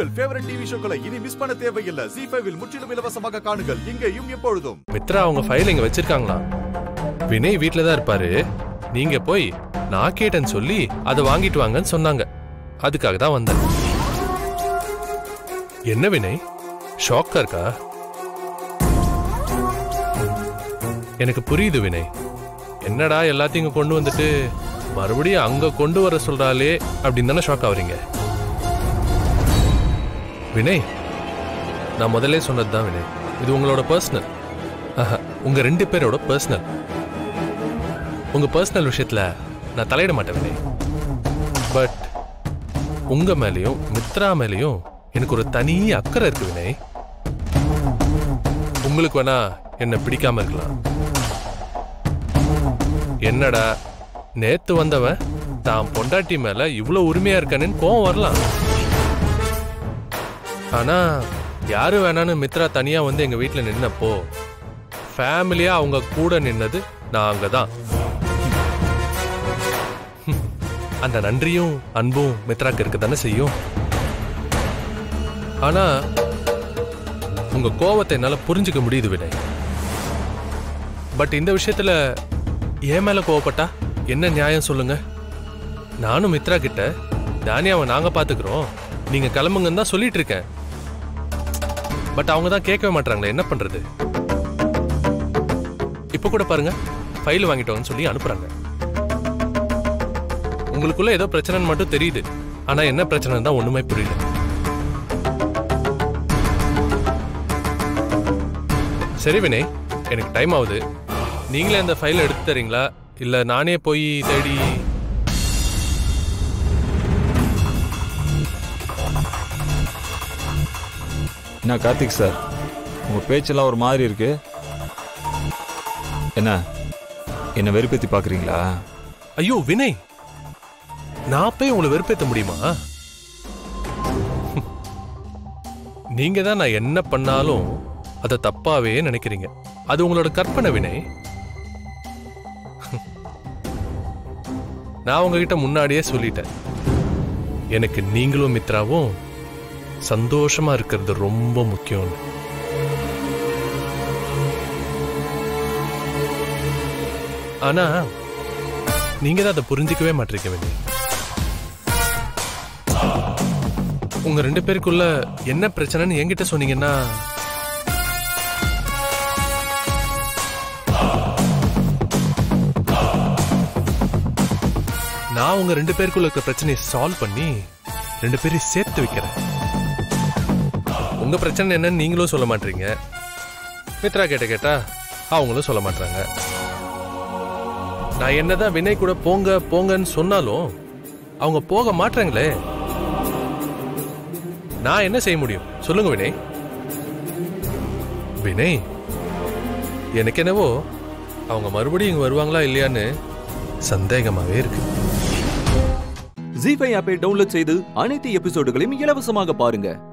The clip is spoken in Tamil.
உங்கள் ஃபேவரட் டிவி ஷோக்களை இனி மிஸ் பண்ண தேவையில்லை ஜி ஃபைவில் முற்றிலும் இலவசமாக காணுங்கள் இங்கேயும் எப்பொழுதும் மித்ரா அவங்க ஃபைல் இங்க வச்சிருக்காங்களா வினய் வீட்ல தான் இருப்பாரு நீங்க போய் நான் கேட்டேன்னு சொல்லி அதை வாங்கிட்டு வாங்கன்னு சொன்னாங்க அதுக்காக தான் வந்தேன் என்ன வினய் ஷாக்கா இருக்கா எனக்கு புரியுது வினய் என்னடா எல்லாத்தையும் இங்க கொண்டு வந்துட்டு மறுபடியும் அங்க கொண்டு வர சொல்றாளே அப்படின்னு தானே ஷாக் ஆவறீங்க வினய் நான் முதல்ல சொன்னதுதான் வினய் இது உங்களோட பர்சனல் உங்க ரெண்டு பேரோட பர்சனல் உங்க பர்சனல் விஷயத்துல நான் தலையிட மாட்டேன் வினய் பட் உங்க மேலயும் மித்ரா மேலயும் எனக்கு ஒரு தனி அக்கறை இருக்கு வினய் உங்களுக்கு வேணா என்ன பிடிக்காம இருக்கலாம் என்னடா நேத்து வந்தவன் தான் பொண்டாட்டி மேல இவ்வளவு உரிமையா இருக்கானேன்னு கோவம் வரலாம் ஆனா யாரு வேணான்னு மித்ரா தனியா வந்து எங்க வீட்ல நின்னப்போ ஃபேமிலியா அவங்க கூட நின்னது நாங்க தான் அந்த நன்றியும் அன்பும் மித்ராக்கு இருக்க தானே செய்யும் ஆனா உங்க கோவத்தை என்னால புரிஞ்சுக்க முடியுது வினய் பட் இந்த விஷயத்துல என் மேல கோவப்பட்டா என்ன நியாயம் சொல்லுங்க நானும் மித்ரா கிட்ட தானியாவை நாங்க பாத்துக்கிறோம் நீங்க கிளம்புங்கன்னு தான் சொல்லிட்டு இருக்கேன் பட் அவங்க தான் கேட்கவே மாட்டாங்களே என்ன பண்றது இப்ப கூட பாருங்க ஃபைல் வாங்கிட்டோம்னு சொல்லி அனுப்புறாங்க உங்களுக்குள்ள ஏதோ பிரச்சனைன்னு மட்டும் தெரியுது ஆனா என்ன பிரச்சனை தான் ஒண்ணுமே புரியல சரி வினய் எனக்கு டைம் ஆகுது நீங்களே அந்த ஃபைலை எடுத்து தரீங்களா இல்ல நானே போய் தேடி என்ன கார்த்திக் சார் உங்கள் பேச்செல்லாம் ஒரு மாதிரி இருக்கு என்ன என்னை வெறுப்பேற்றி பார்க்குறீங்களா ஐயோ வினய் நான் போய் உங்களை வெறுப்பேத்த முடியுமா நீங்க தான் நான் என்ன பண்ணாலும் அதை தப்பாவே நினைக்கிறீங்க அது உங்களோட கற்பனை வினய் நான் உங்ககிட்ட முன்னாடியே சொல்லிட்டேன் எனக்கு நீங்களும் மித்ராவும் சந்தோஷமா இருக்கிறது ரொம்ப முக்கியம் ஆனா நீங்க தான் அதை புரிஞ்சிக்கவே மாட்டீங்க வினய் உங்க ரெண்டு பேருக்குள்ள என்ன பிரச்சனைன்னு என்கிட்ட சொன்னீங்கன்னா நான் உங்க ரெண்டு பேருக்குள்ள இருக்க பிரச்சனையை சால்வ் பண்ணி ரெண்டு பேரையும் சேர்த்து வைக்கிறேன் உங்க பிரச்சனை என்னன்னு நீங்களும் சொல்ல மாட்டீங்க மித்ரா கேட்ட கேட்டா அவங்களும் சொல்ல மாட்டாங்க நான் என்னதான் வினய் கூட போங்க போங்கன்னு சொன்னாலும் அவங்க போக மாட்டாங்களே நான் என்ன செய்ய முடியும் சொல்லுங்க வினய் வினய் எனக்கு என்னவோ அவங்க மறுபடியும் இங்க வருவாங்களா இல்லையான்னு சந்தேகமாவே இருக்கு ஜி ஃபைவ் ஆப்பை டவுன்லோட் செய்து அனைத்து எபிசோடுகளையும் இலவசமாக பாருங்க